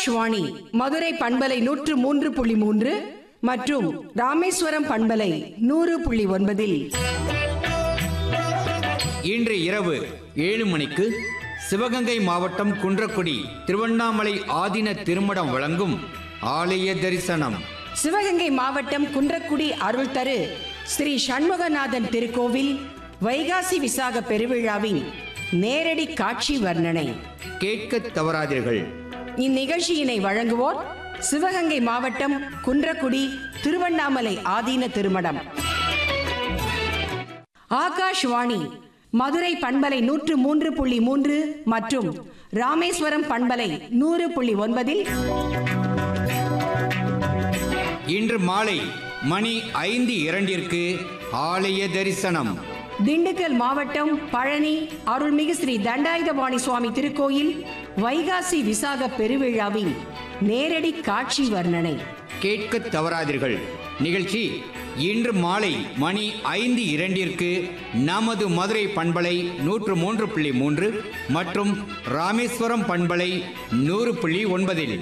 ஆகாஷ்வாணி மதுரை பண்பலை நூற்று மூன்று புள்ளி மூன்று மற்றும் ராமேஸ்வரம் பண்பலை நூறு புள்ளி ஒன்பதில் இன்று இரவு ஏழு மணிக்கு சிவகங்கை மாவட்டம் குன்றக்குடி திருவண்ணாமலை ஆதீன திருமடம் வழங்கும் ஆலய தரிசனம் சிவகங்கை மாவட்டம் குன்றக்குடி அருள் தரு ஸ்ரீ சண்முகநாதன் திருக்கோவில் வைகாசி விசாக பெருவிழாவின் நேரடி காட்சி வர்ணனை கேட்க தவறாதீர்கள் இந்நிகழ்ச்சியினை வழங்குவோர் சிவகங்கை மாவட்டம் குன்றக்குடி திருவண்ணாமலை ஆதீன திருமடம் ஆகாஷ்வாணி மதுரை பண்பலை நூற்று மூன்று புள்ளி மூன்று மற்றும் ராமேஸ்வரம் பண்பலை நூறு புள்ளி ஒன்பதில் இன்று மாலை மணி ஐந்து இரண்டிற்கு ஆலய தரிசனம் திண்டுக்கல் மாவட்டம் பழனி அருள்மிகு ஸ்ரீ தண்டாயுதபாணி சுவாமி திருக்கோயில் வைகாசி விசாக பெருவிழாவின் நேரடி காட்சி வர்ணனை கேட்க தவறாதீர்கள் நிகழ்ச்சி இன்று மாலை மணி ஐந்து இரண்டிற்கு நமது மதுரை பண்பலை நூற்று மூன்று புள்ளி மூன்று மற்றும் ராமேஸ்வரம் பண்பலை நூறு புள்ளி ஒன்பதில்